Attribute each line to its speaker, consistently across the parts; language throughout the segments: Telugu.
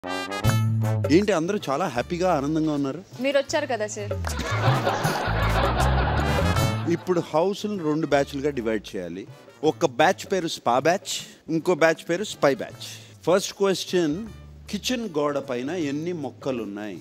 Speaker 1: ఏంటి అందరూ చాలా హ్యాపీగా ఆనందంగా ఉన్నారు
Speaker 2: మీరు వచ్చారు కదా సార్
Speaker 1: ఇప్పుడు హౌస్ని రెండు బ్యాచ్లుగా డివైడ్ చేయాలి ఒక బ్యాచ్ పేరు స్పా బ్యాచ్ ఇంకో బ్యాచ్ పేరు spy batch first question kitchen గోడ పైన ఎన్ని మొక్కలు ఉన్నాయి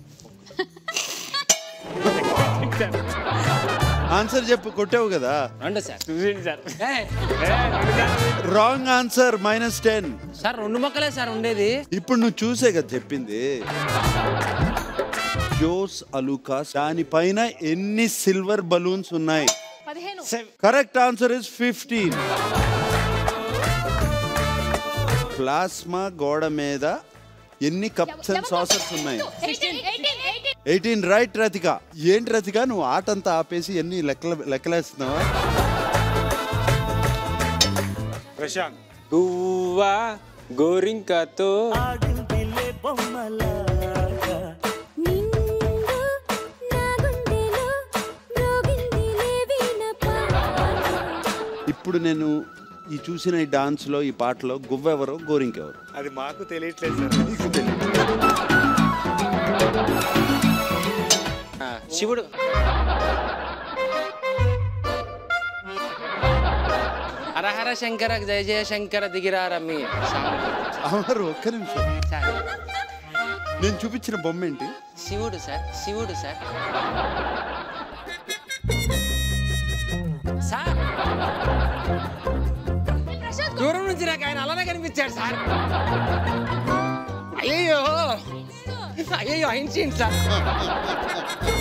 Speaker 1: ఆన్సర్ చెప్పు కొట్టావు కదా
Speaker 3: రండి sir
Speaker 4: sir
Speaker 1: wrong answer minus ten
Speaker 3: sir రెండు మొక్కలే సార్ ఉండేది
Speaker 1: ఇప్పుడు నువ్వు చూసే కదా చెప్పింది జోస్ అలూకాస్ దానిపైన ఎన్ని సిల్వర్ బలూన్స్ ఉన్నాయి
Speaker 2: పదిహేను
Speaker 1: correct answer is fifteen plasma గోడ మీద ఎన్ని కప్స్ అండ్ సాసర్స్ ఉన్నాయి ఎయిటీన్ రైట్ రతిక ఏంటి రతిక నువ్వు ఆట అంతా ఆపేసి ఎన్ని లెక్కల లెక్కలేస్తున్నావా
Speaker 4: ప్రశాంత్
Speaker 5: గువ్వా గోరింకతో
Speaker 6: నిండు నా గుండెలో మ్రోగిందిలే వీణ పాట
Speaker 1: ఇప్పుడు నేను ఈ చూసిన ఈ డాన్స్ లో ఈ పాటలో గువ్వెవరు గోరింకెవరు
Speaker 4: అది మాకు తెలియట్లేదు సార్
Speaker 1: నీకు తెలియదు
Speaker 3: ఆ, శివుడు హరహర శంకర జయ జయ శంకర దిగిరా రమ్మి
Speaker 1: అమరు ఒక్క నిమిషం
Speaker 3: సార్
Speaker 1: నేను చూపించిన బొమ్మ ఏంటి
Speaker 3: శివుడు సార్ శివుడు సార్ సార్ దూరం నుంచి నాకు ఆయన అలానే కనిపించాడు సార్ అయ్యో అయ్యో ఐన్స్టీన్ సార్